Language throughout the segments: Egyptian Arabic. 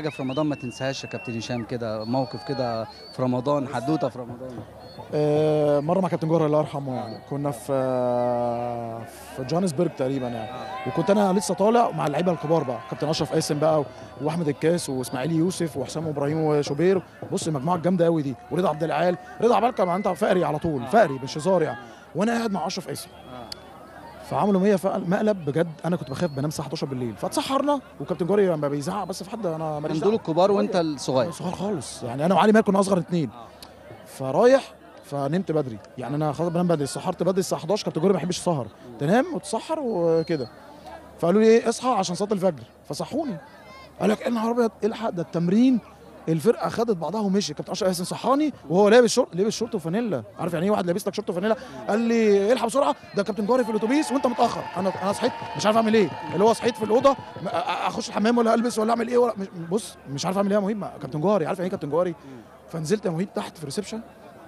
حاجه في رمضان ما تنساهاش يا كابتن هشام كده موقف كده في رمضان حدوته في رمضان آه، مره مع كابتن جوهر الله يرحمه يعني كنا في آه، في جوهانسبرج تقريبا يعني وكنت انا لسه طالع مع اللعيبه الكبار بقى كابتن اشرف قاسم بقى واحمد الكاس واسماعيل يوسف وحسام ابراهيم وشوبير بص المجموعه الجامده قوي دي ورضا عبد العال رضا عبد العال كان انت فقري على طول فقري مش هزار يعني وانا قاعد مع اشرف قاسم فعملوا 100 فقل- مقلب بجد انا كنت بخاف بنام الساعه 11 بالليل فاتسحرنا وكابتن جوري لما بيزعق بس في حد انا ماليش كان دعوة. دول الكبار وانت الصغير صغير خالص يعني انا وعلي مال كنا اصغر اتنين فرايح فنمت بدري يعني انا خلاص بنام بدري سحرت بدري الساعه 11 كابتن جوري ما بيحبش السهر تنام وتسحر وكده فقالوا لي ايه اصحى عشان صلاه الفجر فصحوني قال لك ايه النهار ابيض الحق ده التمرين الفرقه خدت بعضها ومشي كابتن اشرف حسين صحاني وهو لابس شورت لابس شورت وفانيلا عارف يعني ايه واحد لابس لك شورت وفانيلا قال لي الحق بسرعه ده كابتن جاري في الاتوبيس وانت متاخر انا انا صحيت مش عارف اعمل ايه اللي هو صحيت في الاوضه م- أ- أ- اخش الحمام ولا البس ولا اعمل ايه ولا مش- بص مش عارف اعمل ايه يا مهيب ما- كابتن جاري عارف يعني ايه كابتن جاري فنزلت يا مهيب تحت في الريسبشن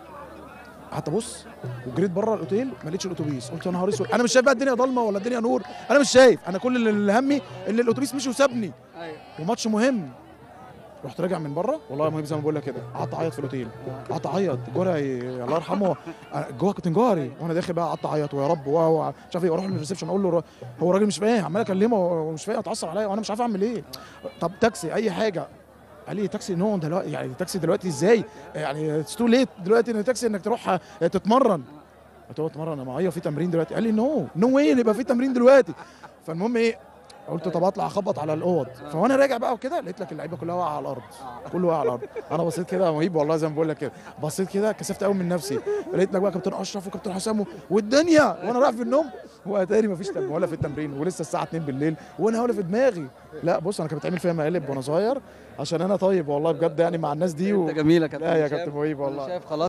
قعدت ابص وجريت بره الاوتيل ما لقيتش الاتوبيس قلت يا نهار اسود انا مش شايف بقى الدنيا ضلمه ولا الدنيا نور انا مش شايف انا كل اللي همي ان الاتوبيس مشي وسابني وماتش مهم رحت راجع من بره والله يا مهيب زي ما بقول لك كده قعدت اعيط في الاوتيل قعدت اعيط جوري الله يرحمه أنا جوه كابتن جاري وانا داخل بقى قعدت اعيط ويا رب و- و- مش عارف ايه واروح للريسبشن اقول له هو الراجل مش فاهم عمال اكلمه ومش فاهم اتعصب عليا وانا مش عارف اعمل ايه طب تاكسي اي حاجه قال لي تاكسي نو دلوقتي يعني تاكسي دلوقتي ازاي يعني اتس تو ليت دلوقتي ان تاكسي انك تروح تتمرن قلت له اتمرن انا ايوه في تمرين دلوقتي قال لي نو نو واي يبقى في تمرين دلوقتي فالمهم ايه قلت طب اطلع اخبط على الاوض فوانا راجع بقى وكده لقيت لك اللعيبه كلها واقعه على الارض كله واقع على الارض انا بصيت كده يا مهيب والله زي ما بقول لك كده بصيت كده كسفت قوي من نفسي لقيت لك بقى كابتن اشرف وكابتن حسام والدنيا وانا رايح في النوم واتاري مفيش تم ولا في التمرين ولسه الساعه 2 بالليل وانا ولا في دماغي لا بص انا كانت بتعمل فيها مقالب وانا صغير عشان انا طيب والله بجد يعني مع الناس دي و... انت جميل يا كابتن لا يا هشام. كابتن مهيب أنا والله شايف خلاص